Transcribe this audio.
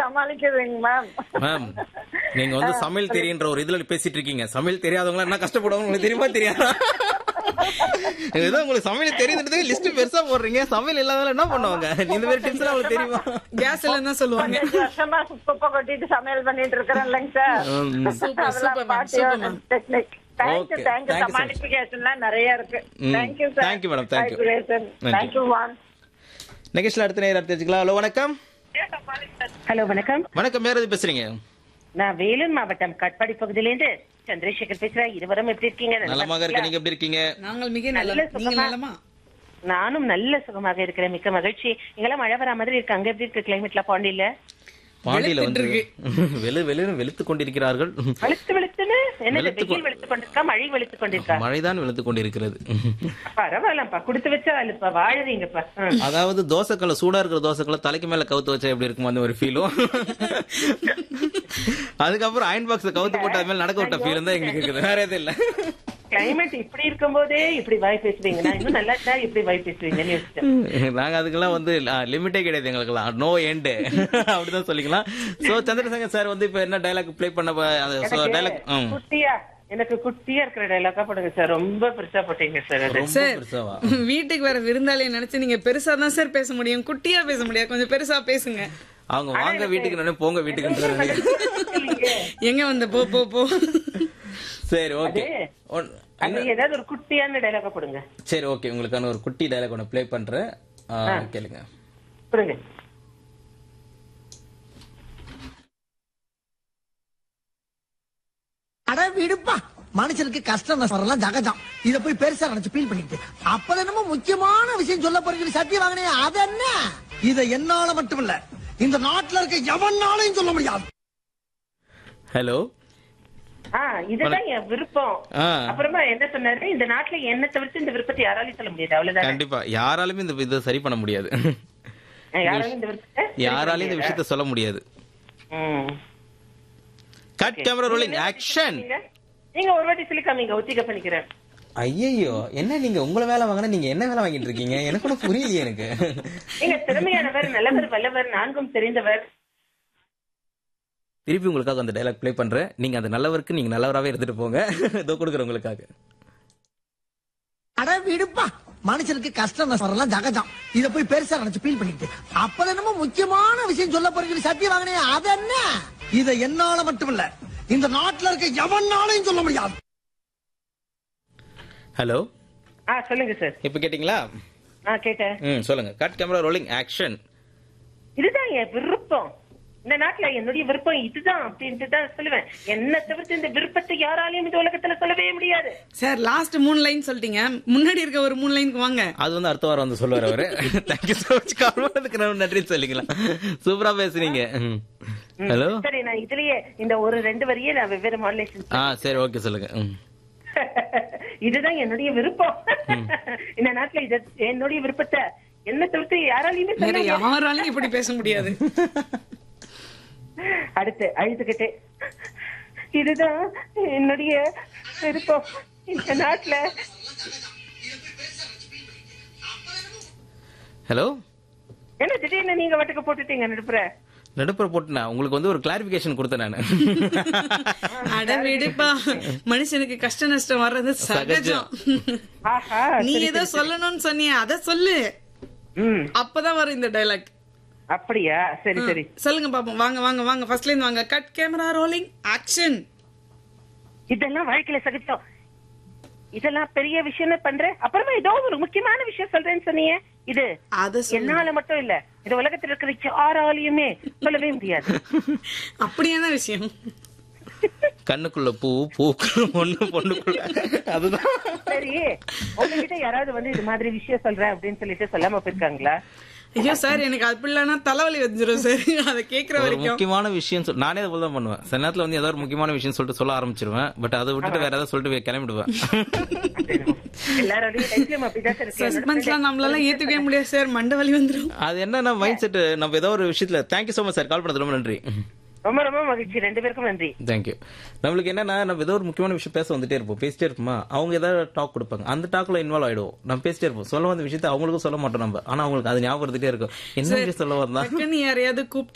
சமாளிக்கிறதுங்க ma'am ma'am நீங்க வந்து சமையல் தெரியுன்ற ஒரு இதுல பேசிட்டு இருக்கீங்க சமையல் தெரியாதவங்க என்ன கஷ்டப்படுவாங்க உங்களுக்கு தெரியுமா தெரியாதா ஏதோ உங்களுக்கு சமையல் தெரியுதுன்றதே லிஸ்ட் பெருசா போடுறீங்க சமையல் இல்லாதவங்க என்ன பண்ணுவாங்க இந்த மாதிரி டிப்ஸ் எல்லாம் உங்களுக்கு தெரியுமா கேஸ் இல்லைன்னு தான் சொல்லுவாங்க பதினஞ்சு வருஷமா குப்பை கொட்டிட்டு சமையல் பண்ணிட்டு இருக்கிறேன் இல்லைங்க சார் ம். Super super ma'am super ma'am technique thank you Okay. Thank you Thank you, sir. சமாளிபிகேஷன்லாம் நிறைய இருக்கு ம். Thank you sir Thank you, madam. Thank you. Thank you. Thank you one நெகஸ்ட்ல அடுத்த நேரம் தெரிஞ்சுக்கலாம் ஹலோ வணக்கம் ஹலோ வணக்கம் வணக்கம் வேற எது பேசுறீங்க நான் வேலூர் மாவட்டம் கட்பாடி பகுதியிலேருந்து சந்திரசேகர் பேசுறேன் இருவரும் எப்படி இருக்கீங்க நல்லா நலமாக இருக்க நீங்க எப்படி இருக்கீங்க நாங்கள் மிக நல்ல நல்ல நீங்க சுகமா- நலமா நானும் நல்ல சுகமாக இருக்கிறேன் மிக்க மகிழ்ச்சி இங்கெல்லாம் மழை வரா மாதிரி இருக்கு அங்க எப்படி இருக்கு கிளைமேட்ல பாண்டியில பாண்டியில வந்து வெளுத்துட்டு வெளு வெளு வெளுத்து கொண்டிருக்கிறார்கள் வெளுத்து வெளுத்துன்னு என்னது வெளுத்து வெயில் வெளுத்து கொண்டிருக்கா மழை வெளுத்து கொண்டிருக்கா மழைதான் வெளுத்து கொண்டிருக்கிறது பரவாயில்லப்பா கொடுத்து வச்சா இல்லப்பா வாழுறீங்கப்பா ம். அதாவது தோசைக்கல்ல சூடா இருக்கிற தோசைக்கல்ல தலைக்கு மேல கவுத்து வச்சா எப்படி இருக்கும் அந்த ஒரு ஃபீலும் அதுக்கப்புறம் அயன் பாக்ஸ் கவுத்து போட்டு அது மேல நடக்க விட்ட ஃபீலும் தான் எங்களுக்கு இருக்குது வேற எதுவும் இல்ல கிளைமேட் இப்படி இருக்கும் போதே இப்படி வாய் பேசுவீங்க நான் இன்னும் நல்லா இருந்தா இப்படி வாய் பேசுவீங்கன்னு யோசிச்சேன் நாங்க அதுக்கெல்லாம் வந்து லிமிட்டே கிடையாது எங்களுக்கெல்லாம் நோ எண்டு அப்படிதான் சொல்லிக்கலாம் சோ சந்திரசேகர் சார் வந்து இப்ப என்ன டைலாக் ப்ளே பண்ண டைலாக் எனக்கு குட்டியா எனக்கு குட்டியா இருக்கிற டைலாக்கா போடுங்க சார் ரொம்ப பெருசா போட்டீங்க சார் அது ரொம்ப சார் பெருசாவா வீட்டுக்கு வர விருந்தாளியை நினைச்சு நீங்க பெருசா தான் சார் பேச முடியும் குட்டியா பேச முடியாது கொஞ்சம் பெருசா பேசுங்க அவங்க வாங்க வீட்டுக்கு நானே போங்க வீட்டுக்கு எங்க வந்த போ போ போ சரி ஓகே அது ஏதாவது ஒரு குட்டியான டைலாக்கா போடுங்க சரி ஓகே உங்களுக்கான ஒரு குட்டி டைலாக் ஒன்று ப்ளே பண்றேன் ஆ, கேளுங்க கொடுங்க அட விடுப்பா மனுஷனுக்கு கஷ்டம் நஷ்டம் வரலாம் ஜகஜம் இத போய் பெருசா நினைச்சு ஃபீல் பண்ணிட்டு அப்பதான் என்னமோ முக்கியமான விஷயம் சொல்ல போறீங்க சத்தியம் வாங்கினே அது என்ன இத என்னால மட்டும் இல்ல இந்த நாட்டுல இருக்க எவனாலையும் சொல்ல முடியாது ஹலோ ஆ இதுதான் என் விருப்பம் ஆ. அப்புறமா என்ன சொன்னாரு இந்த நாட்டுல என்ன தவிர்த்து இந்த விருப்பத்தை யாராலையும் சொல்ல முடியாது அவ்வளவுதான் கண்டிப்பா யாராலுமே இந்த இதை சரி பண்ண முடியாது யாராலும் இந்த விருப்பத்தை யாராலையும் இந்த விஷயத்த சொல்ல முடியாது ம். கட் கேமரா ரோலிங் ஆக்ஷன் நீங்க- நீங்க ஒரு வாட்டி சொல்லி காமிங்க ஒத்திக பண்ணிக்கிறேன் ஐயோ என்ன நீங்க உங்களை வேலை வாங்கினா நீங்க என்ன வேலை வாங்கிட்டு இருக்கீங்க எனக்கு ஒன்றும் புரியலையே எனக்கு நீங்க திறமையானவர் நல்லவர் வல்லவர் நான்கும் தெரிந்தவர் திருப்பி உங்களுக்காக அந்த டைலாக் ப்ளே பண்றேன் நீங்க அந்த நல்லவருக்கு நீங்க நல்லவராவே இருந்துட்டு போங்க இதோ கொடுக்குறேன் உங்களுக்காக அட விடுப்பா மனுஷனுக்கு கஷ்டம் நஷ்டம் வரலாம் ஜகஜம் இத போய் பெருசா நினைச்சு ஃபீல் பண்ணிட்டு அப்பதான் என்னமோ முக்கியமான விஷயம் சொல்ல போறீங்க சத்தியம் வாங்கினே அது என்ன இத என்னால மட்டும் இல்ல இந்த நாட்டுல இருக்க எவனாலையும் சொல்ல முடியாது ஹலோ ஆ சொல்லுங்க சார் இப்போ கேட்டிங்களா ஆ கேட்டேன் ம் சொல்லுங்க கட் கேமரா ரோலிங் ஆக்ஷன் இதுதான் என் விருப்பம் இந்த நாட்டுல என்னுடைய விருப்பம் இதுதான் அப்படின்ட்டு தான் சொல்லுவேன் என்ன தவிர்த்து இந்த விருப்பத்தை யாராலையும் இந்த உலகத்துல சொல்லவே முடியாது சார் லாஸ்ட் மூணு லைன் சொல்லிட்டீங்க முன்னாடி இருக்க ஒரு மூணு லைனுக்கு வாங்க அது வந்து அடுத்த வாரம் வந்து சொல்லுவார் அவரு தேங்க்யூ ஸோ மச் கால் பண்ணதுக்கு நான் நன்றி சொல்லிக்கலாம் சூப்பரா பேசுறீங்க ஹலோ சரி நான் இதுலயே இந்த ஒரு ரெண்டு வரியே நான் வெவ்வேறு மாடுலேஷன் ஆ சரி ஓகே சொல்லுங்க ம். இதுதான் என்னுடைய விருப்பம் இந்த நாட்டுல இது என்னுடைய விருப்பத்தை என்ன தவிர்த்து யாராலையுமே சொல்ல வேற முடியாது. யாராலையும் இப்படி பேச முடியாது அடுத்து அழுதுகிட்டே இதுதான் என்னுடைய விருப்பம் இந்த நாட்டுல ஹலோ என்ன திடீர்னு நீங்க வட்டுக்கு போட்டுட்டீங்க நடுப்புற நடுப்புற போட்டுனா உங்களுக்கு வந்து ஒரு கிளாரிபிகேஷன் கொடுத்தேன் நான் அட விடுப்பா மனுஷனுக்கு கஷ்ட நஷ்டம் வர்றது சகஜம் ஆஹா நீ சரி, ஏதோ சரி, சரி. சொல்லணும்னு சொன்னிய அத சொல்லு ம் அப்பதான் வரும் இந்த டைலாக் அப்படியா சரி சரி சொல்லுங்க பாப்போம் வாங்க வாங்க வாங்க ஃபர்ஸ்ட்ல இருந்து வாங்க கட் கேமரா ரோலிங் ஆக்ஷன் இதெல்லாம் வாழ்க்கையில சகிச்சோம் இதெல்லாம் பெரிய விஷயம் பண்றேன் அப்புறமா ஏதோ ஒரு முக்கியமான விஷயம் சொல்றேன்னு சொன்னீங்க இது அத சொல்லு என்னால மட்டும் இல்ல இந்த உலகத்துல இருக்கிற யாராலையுமே சொல்லவே முடியாது அப்படியான விஷயம் கண்ணுக்குள்ள பூ பூக்குள்ள பொண்ணு பொண்ணுக்குள்ள அதுதான் சரி உங்ககிட்ட யாராவது வந்து இது மாதிரி விஷயம் சொல்றேன் அப்படின்னு சொல்லிட்டு சொல்லாம போயிருக்காங்களா ஐயோ சார் எனக்கு அப்படி இல்லைன்னா தலைவலி வந்துரும் சார் அதை கேக்குற ஒரு வரைக்கும் முக்கியமான விஷயம் சொல்- நானே அதை போல தான் பண்ணுவேன் சில நேரத்துல வந்து ஏதாவது ஒரு முக்கியமான விஷயம் சொல்லிட்டு சொல்ல ஆரம்பிச்சிருவேன் பட் அதை விட்டுட்டு வேற ஏதாவது சொல்லிட்டு கிளம்பிடுவேன் எல்லாரோடையும் லைஃப்லயும் அப்படிதான் சார் இருக்கு. என்னோட சஸ்பென்ஸ்லாம் நம்மளால ஏத்துக்கவே முடியாது சார் மண்டை வலி வந்துரும் அது என்னன்னா மைண்ட் செட் நம்ம ஏதோ ஒரு விஷயத்துல thank you so much sir call பண்ணது ரொம்ப நன்றி ரொம்ப ரொம்ப மகிழ்ச்சி ரெண்டு பேருக்கும் நன்றி தேங்க்யூ நம்மளுக்கு என்னன்னா நம்ம ஏதோ ஒரு முக்கியமான விஷயம் பேச வந்துட்டே இருப்போம் பேசிட்டே இருப்போமா அவங்க ஏதாவது டாக் கொடுப்பாங்க அந்த டாக்ல இன்வால்வ் ஆயிடுவோம் நம்ம பேசிட்டே இருப்போம் சொல்ல வந்த விஷயத்தை அவங்களுக்கும் சொல்ல மாட்டோம் நம்ம ஆனா அவங்களுக்கு அது ஞாபகம் இருந்துட்டே இருக்கும் என்ன விஷயம் சொல்ல வந்தா டக்குன்னு யாரையாவது கூப்பிட்டு